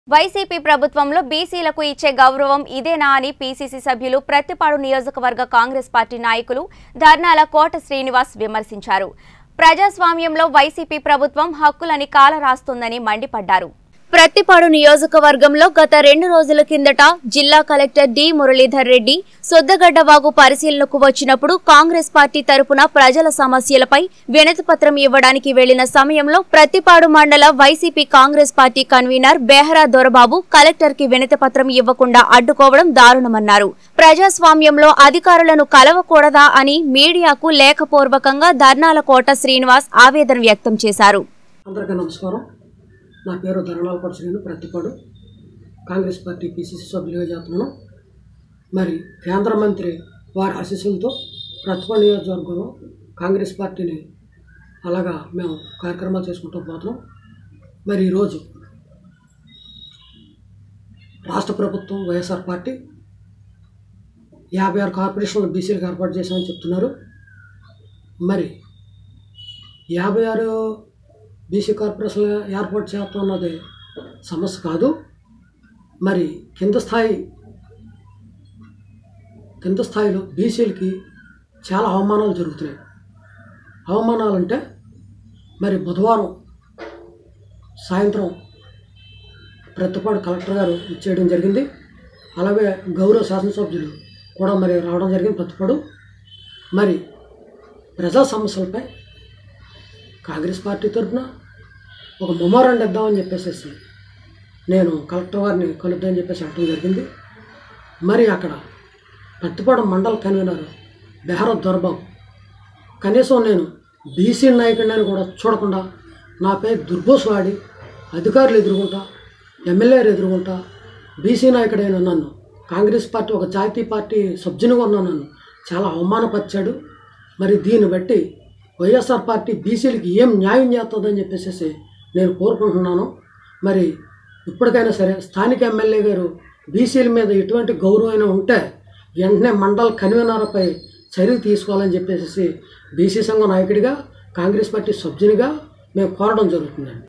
YCP ప్రభుత్వంలో బీసీలకు ఇచ్చే గౌరవం ఇదేనా అని పీసీసీ సభ్యులు ప్రతిపాడు నియోజకవర్గ కాంగ్రెస్ పార్టీ నాయకులు ధర్నాల కోట శ్రీనివాస్ విమర్శించారు ప్రజాస్వామ్యంలో వైసీపీ ప్రభుత్వం హక్కులని కాలరాస్తుందని మండిపడ్డారు ప్రతిపాడు నియోజకవర్గంలో గత రెండు రోజుల కిందట జిల్లా కలెక్టర్ డి మురళీధర్ రెడ్డి సొద్దగడ్డ వాగు పరిశీలనకు వచ్చినప్పుడు కాంగ్రెస్ పార్టీ తరపున ప్రజల సమస్యలపై వినతిపత్రం ఇవ్వడానికి వెళ్లిన సమయంలో ప్రతిపాడు మండల YCP Congress party convener Behara Dorababu collector కి వినతిపత్రం ఇవ్వకుండా అడ్డుకోవడం దారుణమన్నారు ప్రజాస్వామ్యంలో అధికారులను కలవకూడదా అని మీడియాకు లేఖపూర్వకంగా ధర్నాల కోట శ్రీనివాస్ ఆవేదన వ్యక్తం చేశారు అందరికీ నమస్కారం నా పేరు Dharanalapadi Srinu Prathipadu Congress party PCC సభ్యులుగా చేస్తున్నాను మరి కేంద్ర మంత్రి వారి ఆశీస్సులతో ప్రతిపాడు నియోజకవర్గంలో కాంగ్రెస్ పార్టీని అలాగా మేము కార్యక్రమాలు చేసుకుంటూ పోతున్నాం మరి ఈరోజు రాష్ట్ర ప్రభుత్వం వైఎస్ఆర్ పార్టీ యాభై ఆరు కార్పొరేషన్లు బీసీలకు ఏర్పాటు చేశామని చెప్తున్నారు మరి యాభై ఆరు బీసీ కార్పొరేషన్ ఏర్పాటు చేస్తాం అన్నది సమస్య కాదు మరి కింద స్థాయి కింద స్థాయిలో బీసీలకి చాలా అవమానాలు జరుగుతున్నాయి అవమానాలు అంటే మరి బుధవారం సాయంత్రం ప్రతిపాడు కలెక్టర్ గారు ఇచ్చేయడం జరిగింది అలాగే గౌరవ శాసనసభ్యులు కూడా మరి రావడం జరిగింది ప్రతిపాడు మరి ప్రజా సమస్యలపై కాంగ్రెస్ పార్టీ తరఫున ఒక మొమోరాండ్ ఇద్దామని చెప్పేసి నేను కలెక్టర్ వారిని కలుద్దామని చెప్పేసి అనడం జరిగింది మరి అక్కడ పత్తిపాడు మండల కన్వీనర్ బెహరా దొరబాబు కనీసం నేను బీసీ నాయకుడిని కూడా చూడకుండా నాపై దుర్భోసలాడి అధికారులు ఎదుర్కొంటా ఎమ్మెల్యేలు ఎదుర్కొంటా బీసీ నాయకుడైన నన్ను కాంగ్రెస్ పార్టీ ఒక జాతీయ పార్టీ సభ్యునిగా ఉన్న నన్ను చాలా అవమానపరిచాడు మరి దీన్ని బట్టి వైఎస్ఆర్ పార్టీ బీసీలకి ఏం న్యాయం చేస్తుందని చెప్పేసి నేను కోరుకుంటున్నాను మరి ఇప్పటికైనా సరే స్థానిక ఎమ్మెల్యే గారు బీసీల మీద ఎటువంటి గౌరవమైనా ఉంటే వెంటనే మండల కన్వీనర్పై చర్య తీసుకోవాలని చెప్పేసి బీసీ సంఘం నాయకుడిగా కాంగ్రెస్ పార్టీ సభ్యునిగా మేము కోరడం జరుగుతుందండి